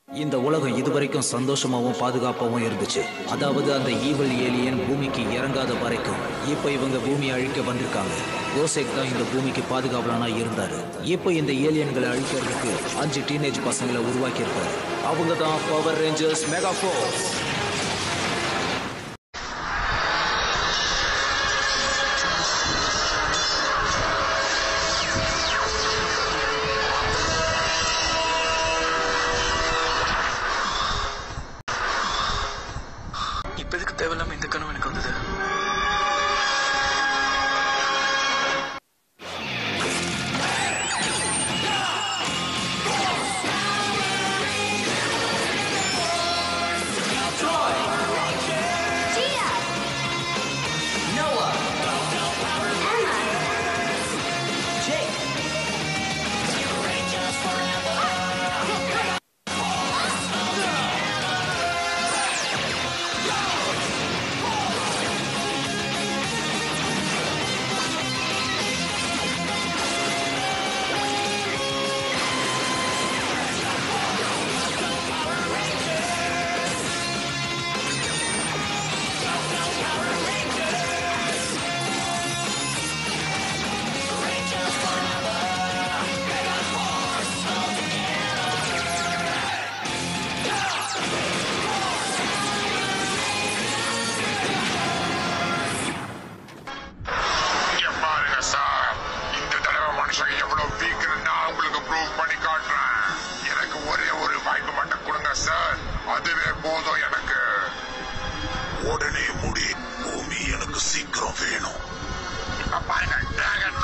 இந்த உலகம் இதுவரைக்கும் சந்தோஷமாவும் பாதுகாப்பாவும் இருந்துச்சு அதாவது அந்த ஈவல் ஏலியன் பூமிக்கு இறங்காத வரைக்கும் இப்ப இவங்க பூமியை அழிக்க வந்திருக்காங்க கோசேக் தான் இந்த பூமிக்கு பாதுகாவலானா இருந்தாரு இப்ப இந்த ஏலியன்களை அழிக்கிறதுக்கு அஞ்சு டீனேஜ் பசங்களை உருவாக்கி இருக்காரு அவங்க தான் பவர் ரேஞ்சர்ஸ் மெகா ஃபோர்ஸ் இப்ப எதுக்கு தேவையில்லாம இந்த கனவு எனக்கு வந்தது இங்க பாருங்க சார் இந்த தடவை மனுஷங்க எவ்வளவு வீக்குன்னு நான் உங்களுக்கு ப்ரூவ் பண்ணி காட்டுறேன் எனக்கு ஒரே ஒரு வாய்ப்பு மட்டும் கொடுங்க சார் அதுவே போதும் எனக்கு உடனே முடி பூமி எனக்கு சீக்கிரம் வேணும் இப்ப பாருங்க டிராகன்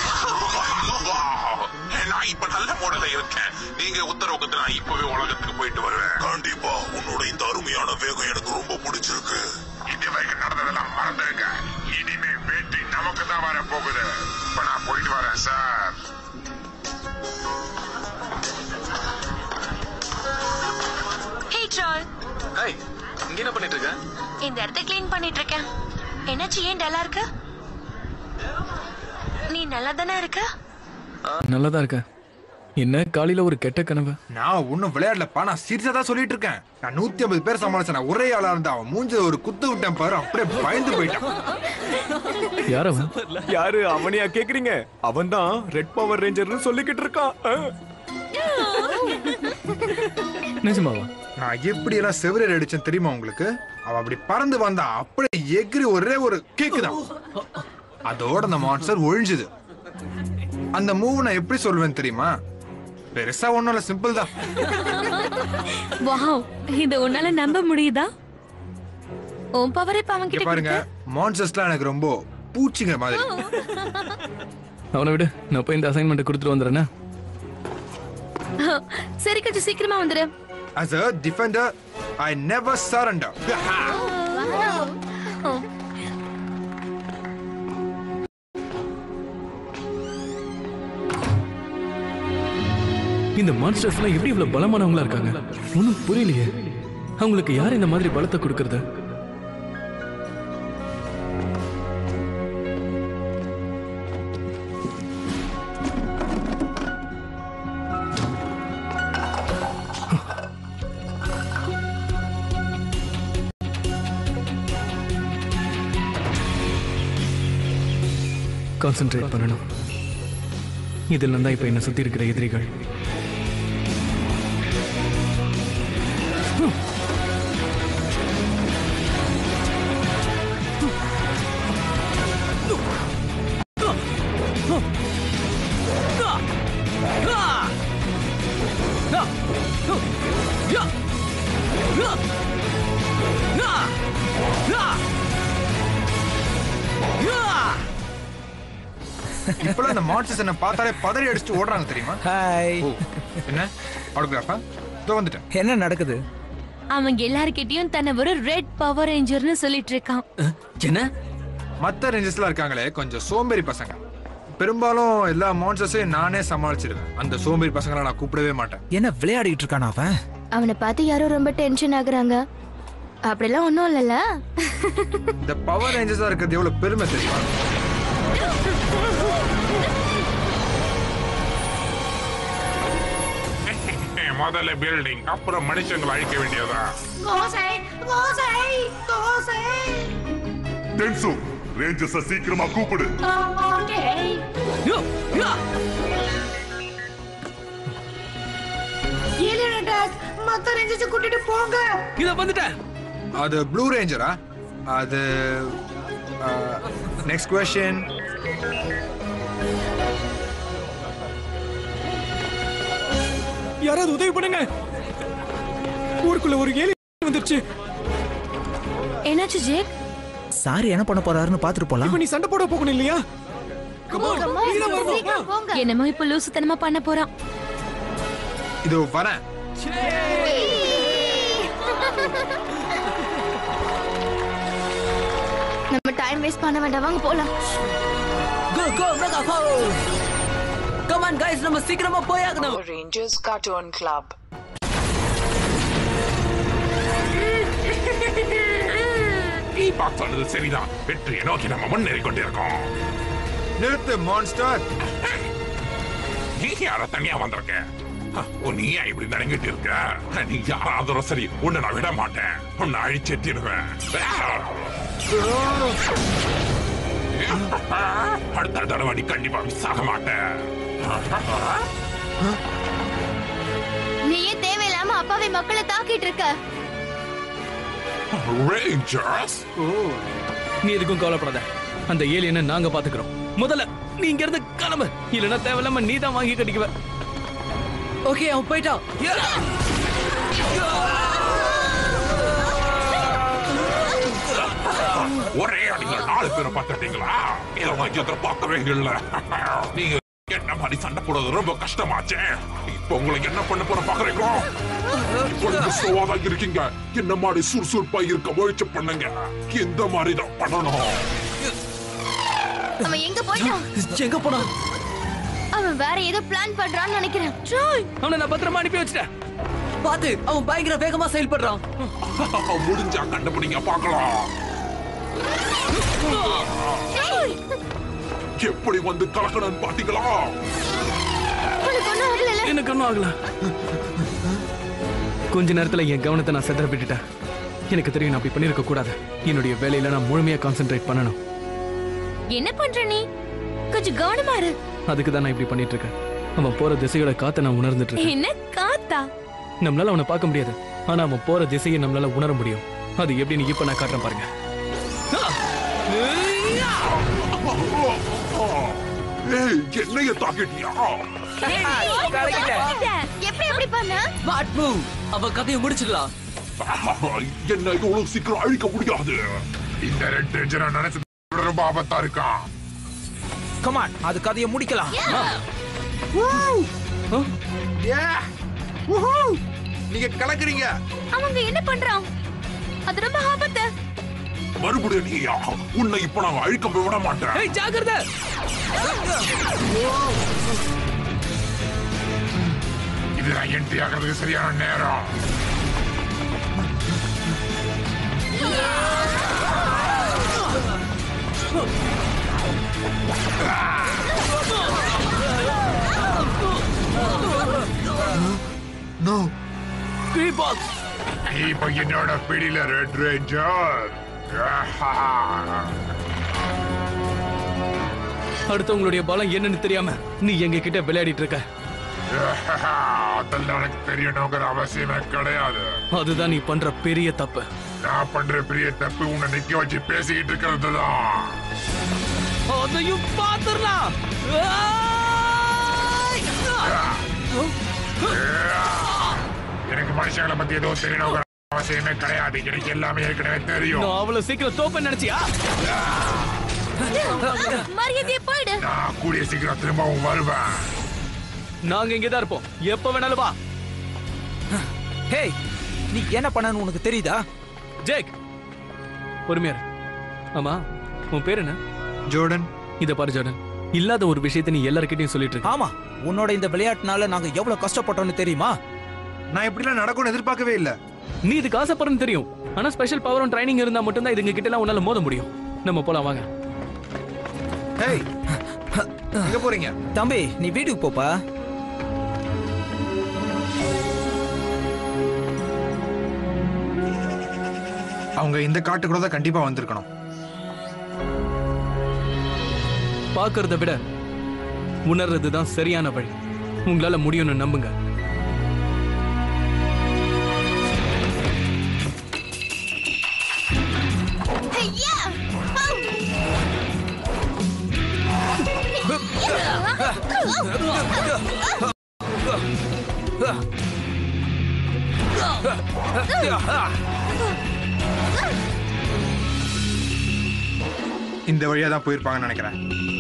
நான் இப்ப நல்ல மூடல இருக்கேன் நீங்க உத்தரவுக்கு நான் இப்பவே உலகத்துக்கு போயிட்டு வருவேன் கண்டிப்பா உன்னோட இந்த அருமையான வேகம் எனக்கு ரொம்ப பிடிச்சிருக்கு இது வரைக்கும் நடந்ததெல்லாம் மறந்துருங்க இனிமே வெற்றி நமக்கு தான் வர போகுது இப்ப நான் போயிட்டு வரேன் சார் ஹே ட்ரால் ஹாய் இங்க என்ன பண்ணிட்டு இருக்க இந்த இடத்த க்ளீன் பண்ணிட்டு இருக்கேன் என்னாச்சு ஏன் டல்லா இருக்கு நீ நல்லா தானே இருக்க நல்லதா இருக்க என்ன காலையில ஒரு கெட்ட கனவு நான் ஒன்னும் விளையாடலப்பா நான் சீரியஸா தான் சொல்லிட்டு இருக்கேன் நான் நூத்தி ஐம்பது பேர் சமாளிச்சேன் நான் ஒரே ஆளா இருந்தா அவன் மூஞ்சில ஒரு குத்து விட்டேன் பாரு அப்படியே பயந்து போயிட்டான் யார் அவன் யாரு அவனையா கேக்குறீங்க அவன் தான் ரெட் பவர் ரேஞ்சர்னு சொல்லிக்கிட்டு இருக்கான் ஆ. நிஜமாவா நான் எப்படி எல்லாம் செவரேர் அடிச்சேன் தெரியுமா உங்களுக்கு அவன் அப்படி பறந்து வந்தான் அப்படியே எகிரி ஒரே ஒரு கேக்கு தான் அதோட அந்த மான்ஸ்டர் ஒழிஞ்சுது அந்த மூவ் நான் எப்படி சொல்லுவேன் தெரியுமா பெருசா ஒண்ணும் இல்ல சிம்பிள் தான் வாவ் இத உன்னால நம்ப முடியுதா உன் பவரே இப்ப இங்க அவன்கிட்ட பாருங்க மான்ஸ்டர்ஸ்லாம் எனக்கு ரொம்ப பூச்சிங்க மாதிரி அவனை விடு நான் போய் இந்த அசைன்மெண்ட் கொடுத்துட்டு வந்துடுறேன்னா கொடுத்து. சரி கொஞ்சம் சீக்கிரமா வந்துரு As a defender, I never surrender. இந்த மான்ஸ்டர்ஸ் எல்லாம் எப்படி இவ்வளவு பலமானவங்களா இருக்காங்க ஒன்றும் புரியலையே அவங்களுக்கு யார் இந்த மாதிரி பலத்தை கொடுக்கறது கான்சென்ட்ரேட் பண்ணணும் இதெல்லாம் தான் இப்ப என்ன சுத்தி இருக்கிற எதிரிகள் இப்பெல்லாம் இந்த மான்ஸ்டர்ஸ் என்ன பார்த்தாலே பதறி அடிச்சுட்டு ஓடுறாங்க தெரியுமா ஹாய் ஓ, என்ன ஆட்டோகிராஃபா இதோ வந்துட்டேன் என்ன நடக்குது அவன் எல்லார்கிட்டயும் தன்னை ஒரு ரெட் பவர் ரேஞ்சர்னு சொல்லிட்டு இருக்கான் என்ன மத்த ரேஞ்சர்ஸ்லாம் இருக்காங்களே கொஞ்சம் சோம்பேறி பசங்க பெரும்பாலும் எல்லா மான்ஸ்டர்ஸையும் நானே சமாளிச்சிருவேன் அந்த சோம்பேறி பசங்களை நான் கூப்பிடவே மாட்டேன் என்ன விளையாடிட்டு இருக்கானா அவன் அவனை பார்த்து யாரோ ரொம்ப டென்ஷன் ஆகுறாங்க அப்படிலாம் ஒன்றும் இல்லைல்ல இந்த பவர் ரேஞ்சர்ஸா இருக்கிறது எவ்வளவு பெருமை தெரியுமா முதல்ல பில்டிங் அப்புறம் மனுஷங்களை அழிக்க வேண்டியதா டென்சு ரேஞ்சர்ஸ சீக்கிரமா கூப்பிடு மத்த ரேஞ்சர்ஸ் கூட்டிட்டு போங்க இத வந்துட்டேன் அது ப்ளூ ரேஞ்சரா அது நெக்ஸ்ட் கொஸ்டின் யாராவது உதவி பண்ணுங்க ஊருக்குள்ள ஒரு ஏலி வந்துருச்சு என்னாச்சு ஜேக் சார் என்ன பண்ண போறாருன்னு பாத்துட்டு போலாம் இப்ப நீ சண்டை போட போகணும் இல்லையா என்னமோ இப்ப லூசுத்தனமா பண்ண போறான் இதோ வரேன் நம்ம டைம் வேஸ்ட் பண்ண வேண்டாம் வாங்க போலாம் கோ கோ மெகா போ கமான் கைஸ் நம்ம சீக்கிரமா போயாகணும் Rangers Cartoon Club. நீ பார்த்தது சரிதான் வெற்றியை நோக்கி நம்ம முன்னேறி கொண்டிருக்கோம் நிறுத்து மான்ஸ்டர் நீ யார தனியா வந்திருக்க அஹ், ஓ, நீ ஏன் இப்படி நடுங்கிட்டு இருக்க நீ யாராவது சரி உன்னை நான் விட மாட்டேன் உன்னை அழிச்செட்டிடுவேன் அடுத்த தடவை நீ கண்டிப்பா மிஸ் ஆக மாட்டேன் நீயே தேவையில்லாம அப்பாவி மக்களை தாக்கிட்டு இருக்க ரேஞ்சர்ஸ் நீ எதுக்கும் கவலைப்படாத அந்த ஏலியனை நாங்க பாத்துக்கிறோம் முதல்ல நீ இங்க இருந்து கிளம்பு இல்லனா தேவையில்லாம நீ தான் வாங்கி கட்டிக்குவ ஓகே அவன் போயிட்டான் ஒரே அடிங்க நாலு பேரை பார்த்துட்டீங்களா இதை நான் எதிர்பார்க்கவே இல்லை நீங்க என்ன மாதிரி சண்டை போடுறது ரொம்ப கஷ்டமாச்சே இப்போ உங்களை என்ன பண்ண போற பாக்குறீங்களோ கொஞ்சம் ஸ்லோவா தான் இருக்கீங்க என்ன மாதிரி சுறுசுறுப்பா இருக்க முயற்சி பண்ணுங்க இந்த மாதிரி தான் பண்ணணும் அவன் எங்க போயிட்டான் எங்க போனா அவன் வேற ஏதோ பிளான் பண்றான்னு நினைக்கிறேன் ட்ராய் அவனை நான் பத்திரமா அனுப்பி வச்சிட்டேன் பாத்து அவன் பயங்கர வேகமா செயல்படுறான் முடிஞ்சா கண்டுபிடிங்க பார்க்கலாம் எப்படி வந்து கலக்கணும்னு பாத்தீங்களா உனக்கு ஒண்ணும் ஆகல எனக்கு ஒன்றும் ஆகல கொஞ்ச நேரத்துல என் கவனத்தை நான் செதற விட்டுட்டேன் எனக்கு தெரியும் நான் அப்படி பண்ணிருக்க கூடாது என்னுடைய வேலையில நான் முழுமையா கான்சென்ட்ரேட் பண்ணணும் என்ன பண்ற நீ கொஞ்சம் கவனமா இரு அதுக்கு தான் நான் இப்படி பண்ணிட்டு இருக்கேன் அவன் போற திசையோட காத்தை நான் உணர்ந்துட்டு இருக்கேன் என்ன காத்தா நம்மளால அவனை பார்க்க முடியாது ஆனா அவன் போற திசையை நம்மளால உணர முடியும் அது எப்படின்னு இப்ப நான் காட்டுறேன் பாருங்க ஏய் என்னைய தாக்கிட்டியா எப்படி எப்படி பண்ண ஸ்மார்ட் மூவ் அவன் கதையை முடிச்சிடலாம் என்ன இவ்வளவு சீக்கிரம் அழிக்க முடியாது இந்த ரெட் ரேஞ்சரை நினைச்சு ரொம்ப ஆபத்தா இருக்கான் கமான் அது கதையை முடிக்கலாம் நீங்க கலக்குறீங்க அவங்க என்ன பண்றான் அது ரொம்ப ஆபத்து மறுபடியும் நீயா உன்னை இப்ப நான் அழிக்க விட மாட்டேன் ஏய் ஜாக்கிரதை இதுதான் என்ட்ரி ஆகிறதுக்கு சரியான நேரம் நோ பாக்ஸ் இப்ப என்னோட பிடியில ரெட் ரேஞ்சர் அடுத்தவங்களுடைய பலம் என்னன்னு தெரியாம நீ எங்க கிட்ட விளையாடிட்டு இருக்க அதெல்லாம் எனக்கு தெரியணுங்கிற அவசியமே கிடையாது அதுதான் நீ பண்ற பெரிய தப்பு நான் பண்ற பெரிய தப்பு உன்னை நிக்க வச்சு பேசிக்கிட்டு இருக்கிறது தான் அதையும் பாத்துடலாம் எனக்கு மனுஷங்களை பத்தி எதுவும் தெரியணுங்கிற அவசியமே கிடையாது எனக்கு எல்லாமே ஏற்கனவே தெரியும் நான் அவ்வளவு சீக்கிரம் தோப்ப நினைச்சியா மரியாதையை போயிடு நான் கூடிய சீக்கிரம் திரும்பவும் வருவேன் நாங்க இங்கதான் இருப்போம் எப்ப வேணாலும் வா ஹேய் நீ என்ன பண்ணனு உனக்கு தெரியுதா ஜேக் பொறுமையா இரு. ஆமா உன் பேர் என்ன ஜோர்டன் இத பாரு ஜோர்டன் இல்லாத ஒரு விஷயத்தை நீ எல்லார்கிட்டயும் சொல்லிட்டு இருக்க ஆமா உன்னோட இந்த விளையாட்டுனால நாங்க எவ்வளவு கஷ்டப்பட்டோம்னு தெரியுமா நான் இப்படிலாம் நடக்கும்னு எதிர்பார்க்கவே இல்ல நீ இதுக்கு ஆசைப்படுறன்னு தெரியும் ஆனா ஸ்பெஷல் பவரும் ட்ரைனிங் இருந்தா மட்டும்தான் இதுங்க கிட்ட எல்லாம் உன்னால மோத முடியும் நம்ம போலாம் வாங்க ஹேய் எங்க போறீங்க தம்பி நீ வீட்டுக்கு போப்பா அவங்க இந்த காட்டுக்குள்ள தான் கண்டிப்பா வந்திருக்கணும் பார்க்கறத விட உணர்றது தான் சரியான வழி உங்களால முடியும்னு நம்புங்க இந்த வழியா தான் போயிருப்பாங்கன்னு நினைக்கிறேன்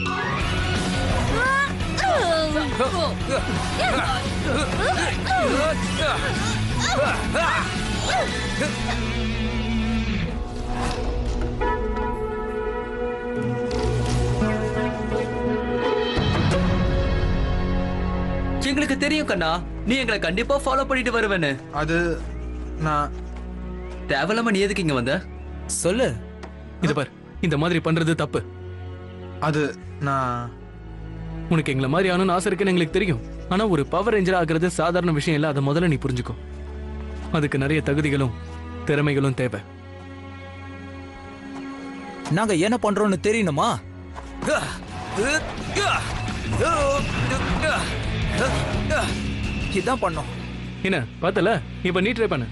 எங்களுக்கு தெரியும் கண்ணா நீ எங்களை கண்டிப்பா ஃபாலோ பண்ணிட்டு வருவேன்னு அது நான் தேவையில்லாம நீ எதுக்கு இங்க வந்த சொல்லு இது பார் இந்த மாதிரி பண்றது தப்பு அது நான் உனக்கு எங்களை மாதிரி ஆகணும்னு ஆசை இருக்குன்னு எங்களுக்கு தெரியும் ஆனா ஒரு பவர் ரேஞ்சர் ஆகிறது சாதாரண விஷயம் இல்ல அதை முதல்ல நீ புரிஞ்சுக்கோ அதுக்கு நிறைய தகுதிகளும் திறமைகளும் தேவை நாங்க என்ன பண்றோம்னு தெரியணுமா இதான் பண்ணோம் என்ன பார்த்தல இப்ப நீ ட்ரை பண்ணு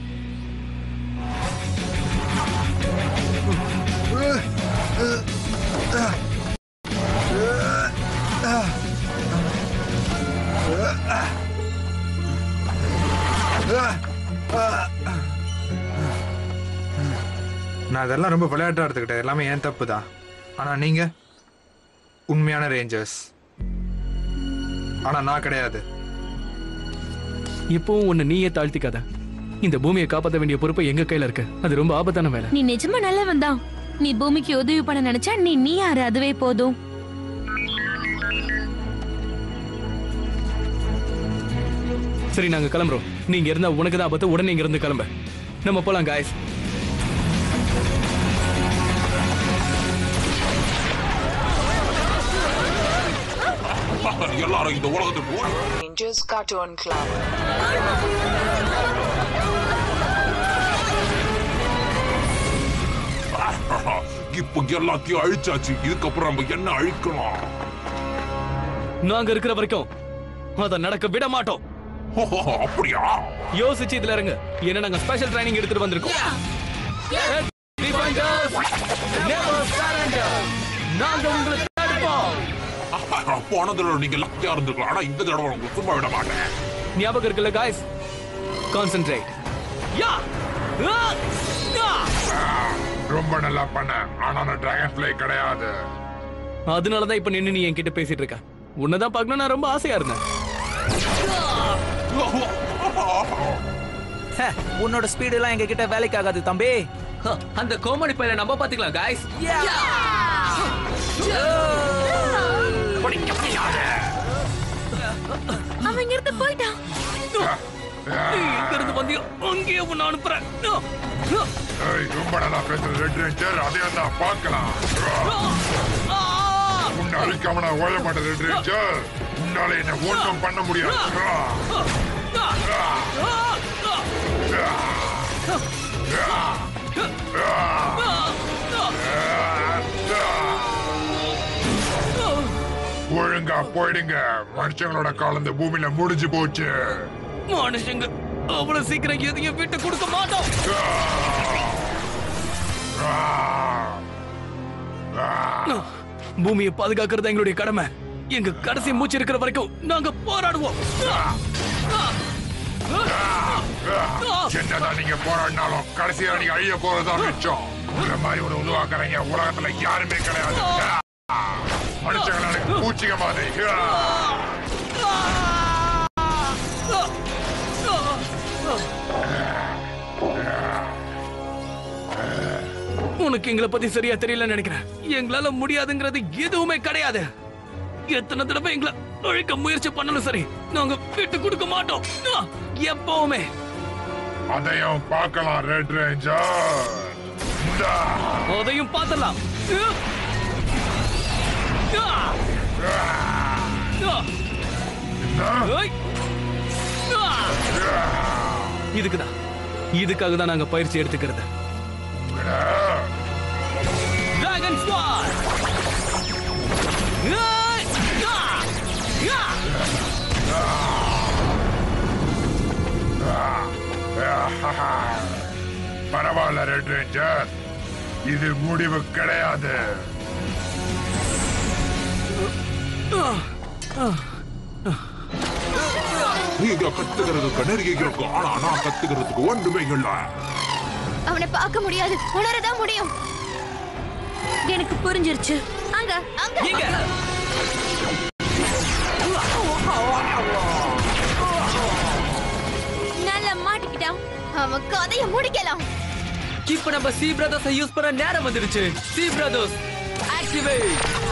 நான் அதெல்லாம் ரொம்ப விளையாட்டா எடுத்துக்கிட்டேன் எல்லாமே ஏன் தப்பு தான் ஆனா நீங்க உண்மையான ரேஞ்சர்ஸ் ஆனா நான் கிடையாது இப்பவும் உன்னை நீயே தாழ்த்திக்காத இந்த பூமியை காப்பாற்ற வேண்டிய பொறுப்பு எங்க கையில இருக்கு அது ரொம்ப ஆபத்தான வேலை நீ நிஜமா நல்லவன் தான் நீ பூமிக்கு உதவி பண்ண நினைச்சா நீ நீ யாரு அதுவே போதும் சரி நாங்க கிளம்புறோம் நீங்க இருந்தா உனக்கு தான் ஆபத்து உடனே இங்க இருந்து கிளம்ப நம்ம போலாம் காய்ஸ் எல்லாரும் இந்த உலகத்துக்கு ஓடு. Rangers Cartoon Club. இப்ப எல்லாத்தையும் அழிச்சாச்சு இதுக்கப்புறம் நம்ம என்ன அழிக்கலாம் நாங்க இருக்கிற வரைக்கும் அத நடக்க விட மாட்டோம் அப்படியா யோசிச்சு இதுல இருங்க ஏன்னா நாங்க ஸ்பெஷல் ட்ரைனிங் எடுத்துட்டு வந்திருக்கோம் Defenders, never surrender. நாங்க உங்களை தடுப்போம் போன தடவை நீங்க லக்கியா இருந்திருக்கலாம் ஆனா இந்த தடவை உங்களுக்கு சும்மா விட மாட்டேன் ஞாபகம் இருக்குல்ல காய்ஸ் கான்சென்ட்ரேட் யா ரொம்ப நல்லா பண்ண ஆனா நான் டிராகன் ஃபிளை கிடையாது அதனாலதான் இப்ப நின்னு நீ என்கிட்ட பேசிட்டு இருக்க உன்னதான் பார்க்கணும் நான் ரொம்ப ஆசையா இருந்தேன் ஹே, உன்னோட ஸ்பீடு எல்லாம் எங்க கிட்ட வேலைக்கு ஆகாது தம்பி அந்த கோமாளி பையனை நம்ம பாத்துக்கலாம் காய்ஸ் அவன் இங்க இருந்து போயிட்டான் நீ எங்க இருந்து வந்தியோ அங்கேயே உன்னை அனுப்புறேன் ஏய், ரொம்ப நல்லா பேசுற ரெட் ரேஞ்சர் அதே தான் பார்க்கலாம் உன்னை அழிக்காம நான் ஓய மாட்டேன் ரெட் ரேஞ்சர் உன்னால என்ன ஒண்ணும் பண்ண முடியாது ஒழுங்கா போயிடுங்க மனுஷங்களோட காலம் இந்த பூமியில முடிஞ்சு போச்சு மனுஷங்க அவ்வளவு சீக்கிரம் எதையும் விட்டு கொடுக்க மாட்டோம் பூமியை பாதுகாக்கிறது எங்களுடைய கடமை எங்க கடைசி மூச்சு இருக்கிற வரைக்கும் நாங்க போராடுவோம் என்னதான் நீங்க போராடினாலும் கடைசியா நீங்க அழிய போறதுதான் மிச்சம் இந்த மாதிரி ஒரு உருவாக்குறீங்க உலகத்துல யாருமே கிடையாது மனுஷங்களை எனக்கு பூச்சிக மாதிரி உனக்கு எங்களை பத்தி சரியா தெரியலன்னு நினைக்கிறேன் எங்களால முடியாதுங்கிறது எதுவுமே கிடையாது எத்தனை தடவை எங்களை அழிக்க முயற்சி பண்ணணும் சரி நாங்க விட்டு கொடுக்க மாட்டோம் ஆ, எப்பவுமே அதையும் பார்க்கலாம் ரெட் ரேஞ்சர் இந்தா. அதையும் பார்த்தலாம் இதுக்குதான் இதுக்காக தான் நாங்க பயிற்சி எடுத்துக்கிறது டிராகன் ஸ்வாட் பரவாயில்ல ரெட் ரேஞ்சர் இது முடிவு கிடையாது நீங்க கத்துக்கிறதுக்கு நிறைய இருக்கும் ஆனா நான் கத்துக்கிறதுக்கு ஒன்றுமே இல்ல அவனை பார்க்க முடியாது உணரதான் முடியும் எனக்கு புரிஞ்சிருச்சு அங்க அங்க இங்க நல்லா மாட்டிக்கிட்டான் அவன் கதைய முடிக்கலாம் இப்ப நம்ம சி பிரதர்ஸ் யூஸ் பண்ண நேரம் வந்துருச்சு சி பிரதர்ஸ் ஆக்டிவேட்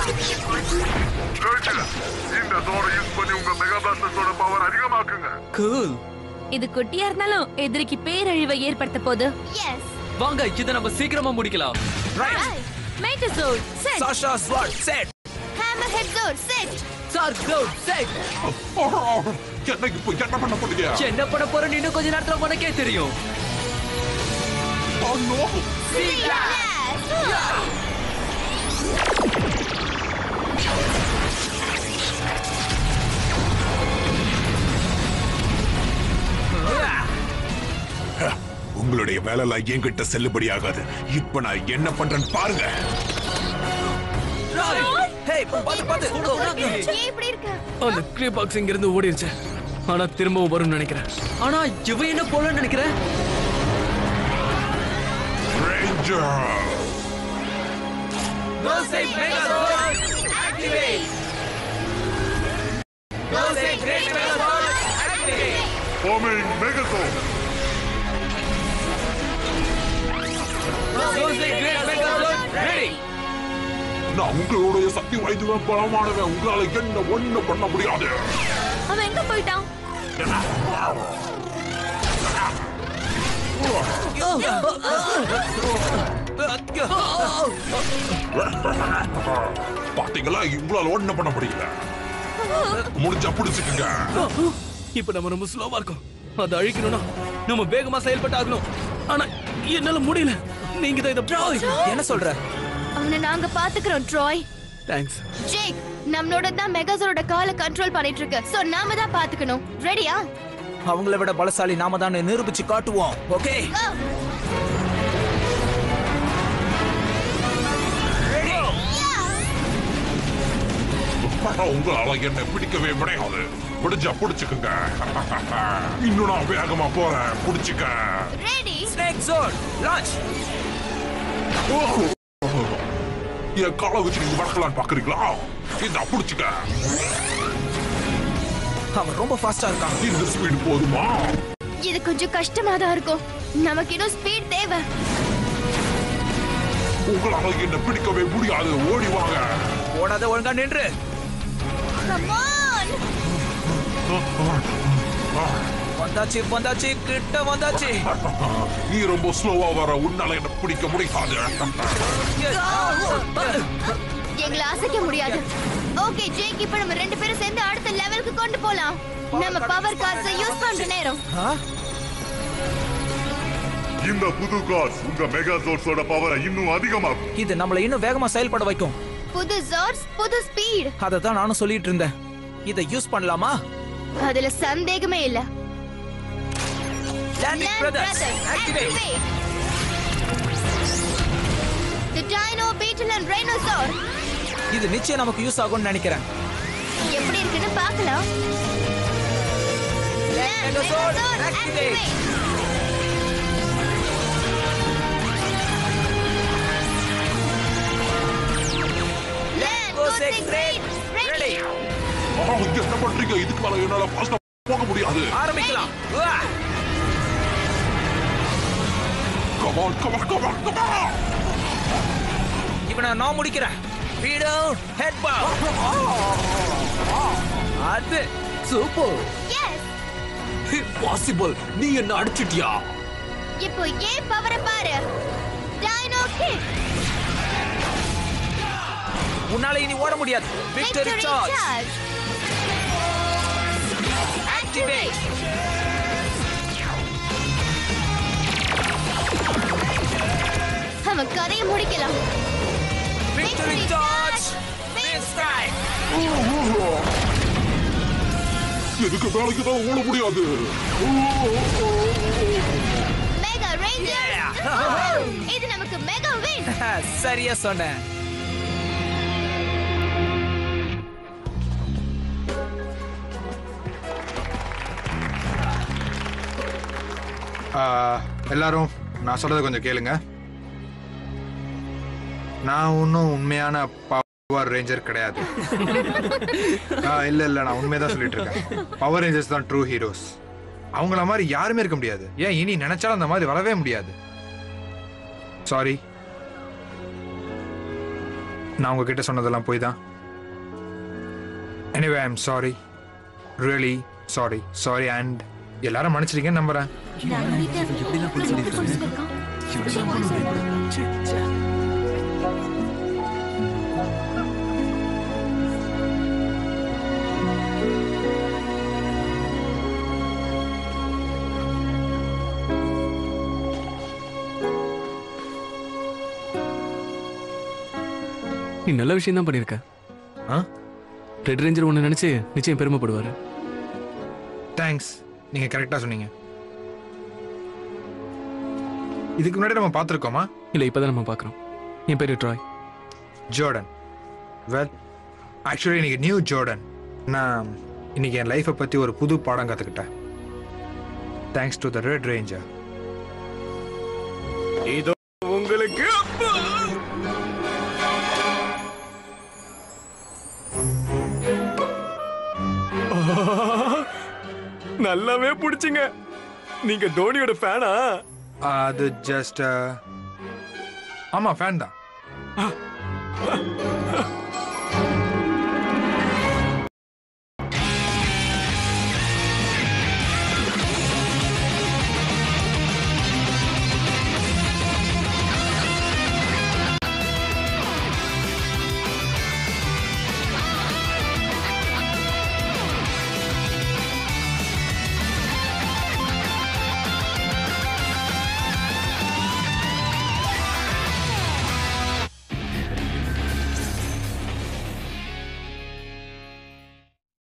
இந்த சோரை யூஸ் பண்ணி உங்க மெகா பிளாஸ்டர்ஸோட பவர் அதிகமாக்குங்க கூல் இது குட்டியா இருந்தாலும் எதிரிக்கு பேரழிவை ஏற்படுத்த போகுது எஸ் வாங்க இதை நம்ம சீக்கிரமா முடிக்கலாம் மைட்டசோல் செட் சாஷா ஸ்வாட் செட் ஹேமர் ஹெட் டோர் செட் சார்க் க்ளோட் செட் என்ன இப்போ என்ன பண்ண போறீங்க என்ன பண்ண போறேன்னு இன்னும் கொஞ்ச நேரத்துல உனக்கே தெரியும் Oh, no. உங்களுடைய வேலைலாம் என்கிட்ட செல்லுபடியாகாது இப்ப நான் என்ன பண்றேன்னு பாருங்க ஹே பாத்து பாத்து ஏன் இப்படி இருக்க அந்த க்ரீ பாக்ஸ் இங்க இருந்து ஓடிருச்சு ஆனா திரும்பவும் வரும்னு நினைக்கிறேன் ஆனா இவன் என்ன போலன்னு நினைக்கிறேன் ரேஞ்சர் Forming Megazord. நான் உங்களுடைய சக்தி வாய்ந்தவன் பலமானவன் உங்களால என்ன ஒண்ணு பண்ண முடியாது அவன் எங்க போயிட்டான் பாத்தீங்களா உங்களால ஒண்ணு பண்ண முடியல முடிஞ்சா புடிச்சுக்குங்க இப்ப நம்ம ரொம்ப ஸ்லோவா இருக்கோம் அதை அழிக்கணும்னா நம்ம வேகமா செயல்பட்டாகணும் ஆனா என்னால முடியல நீங்க தான் இதை என்ன சொல்ற அவனை நாங்க பாத்துக்கிறோம் ட்ராய் தேங்க்ஸ் ஜேக் நம்மளோட தான் மெகாசரோட காலை கண்ட்ரோல் பண்ணிட்டு இருக்கு சோ நாம தான் பாத்துக்கணும் ரெடியா அவங்கள விட பலசாலி நாம தான் நிரூபிச்சு காட்டுவோம் ஓகே உங்களால என்ன பிடிக்கவே முடியாது முடிஞ்சா புடிச்சுக்குங்க இன்னும் நான் வேகமா போறேன் புடிச்சுக்க ரெடி ஸ்னேக் ஜோன் லான்ச் என் காலை வச்சு நீங்க வளர்க்கலான்னு பாக்குறீங்களா இந்த புடிச்சுக்க அவன் ரொம்ப ஃபாஸ்டா இருக்கான் இந்த ஸ்பீடு போதுமா இது கொஞ்சம் கஷ்டமா தான் இருக்கும் நமக்கு இன்னும் ஸ்பீட் தேவை உங்களால என்ன பிடிக்கவே முடியாது ஓடி வாங்க ஓடாத ஒழுங்கா நின்று Come on! வந்தாச்சு வந்தாச்சு கிட்ட வந்தாச்சு நீ ரொம்ப ஸ்லோவா வர உன்னால என்ன பிடிக்க முடியாது எங்களை அசைக்க முடியாது ஓகே ஜேக் இப்ப நம்ம ரெண்டு பேரும் சேர்ந்து அடுத்த லெவலுக்கு கொண்டு போலாம் நம்ம பவர் கார்ட்ஸை யூஸ் பண்ற நேரம் இந்த புது கார்ஸ் உங்க மெகாசோர்ஸோட பவரை இன்னும் அதிகமாக்கும் இது நம்மள இன்னும் வேகமா செயல்பட வைக்கும் புது ஜார்ஸ் புது ஸ்பீட் அதை தான் நானும் சொல்லிட்டு இருந்தேன் இதை யூஸ் பண்ணலாமா அதுல சந்தேகமே இல்ல Landing Land Brothers, Brothers, activate. activate. The Dino Beetle and Rhinosaur இது நிச்சயம் நமக்கு யூஸ் ஆகும்னு நினைக்கிறேன் எப்படி இருக்குன்னு பார்க்கலாம் Land Rhinosaur, Rhinosaur, activate. activate. Land Go Go Six Six Eight, Eight, ready. ready. ஆ, இங்க என்ன பண்றீங்க இதுக்கு மேல என்னால ஃபாஸ்டா போக முடியாது ஆரம்பிக்கலாம் உவா. கமான் கமான் கமான் கமான் இவனை நான் முடிக்கிறேன் வீடு ஹெட் பா அது சூப்பர் Yes. பாசிபிள் நீ என்ன அடிச்சிட்டியா இப்போ ஏன் பவரை பாரு டைனோ கிக் உன்னால இனி ஓட முடியாது victory victory charge charge activate நம்ம கதையை முடிக்கலாம் Victory Charge! எதுக்கு வேலைக்கு தான் ஓட முடியாது மெகா ரேஞ்சர் இது நமக்கு மெகா வின் சரியா சொன்னேன் ஆ, எல்லாரும் நான் சொல்றதை கொஞ்சம் கேளுங்க நான் ஒன்றும் உண்மையான பவர் ரேஞ்சர் கிடையாது ஆ, இல்ல இல்ல நான் உண்மையதான் சொல்லிட்டு இருக்கேன் பவர் ரேஞ்சர்ஸ் தான் ட்ரூ ஹீரோஸ் அவங்கள மாதிரி யாருமே இருக்க முடியாது ஏன் இனி நினைச்சாலும் அந்த மாதிரி வரவே முடியாது சாரி நான் உங்ககிட்ட சொன்னதெல்லாம் போய் தான் anyway I'm sorry really sorry sorry and எல்லாரும் மன்னிச்சிருக்கேன்னு நம்புறேன் நீ நல்ல விஷயம் தான் பண்ணிருக்க ஆ ரெட் ரேஞ்சர் ஒன்று நினைச்சு நிச்சயம் பெருமைப்படுவாரு தேங்க்ஸ் நீங்க கரெக்டா சொன்னீங்க இதுக்கு முன்னாடி நம்ம பார்த்துருக்கோமா இல்ல இப்பதான் நம்ம பார்க்கறோம் என் பேரு ட்ராய் ஜோர்டன் வெல் ஆக்சுவலி இன்னைக்கு நியூ ஜோர்டன் நான் இன்னைக்கு என் லைஃப்பை பற்றி ஒரு புது பாடம் கற்றுக்கிட்டேன் thanks to the red ranger இதோ உங்களுக்கு நல்லாவே பிடிச்சிங்க நீங்க தோனியோட ஃபேனா அது ஜஸ்ட் ஆமாம் ஃபேன் தான்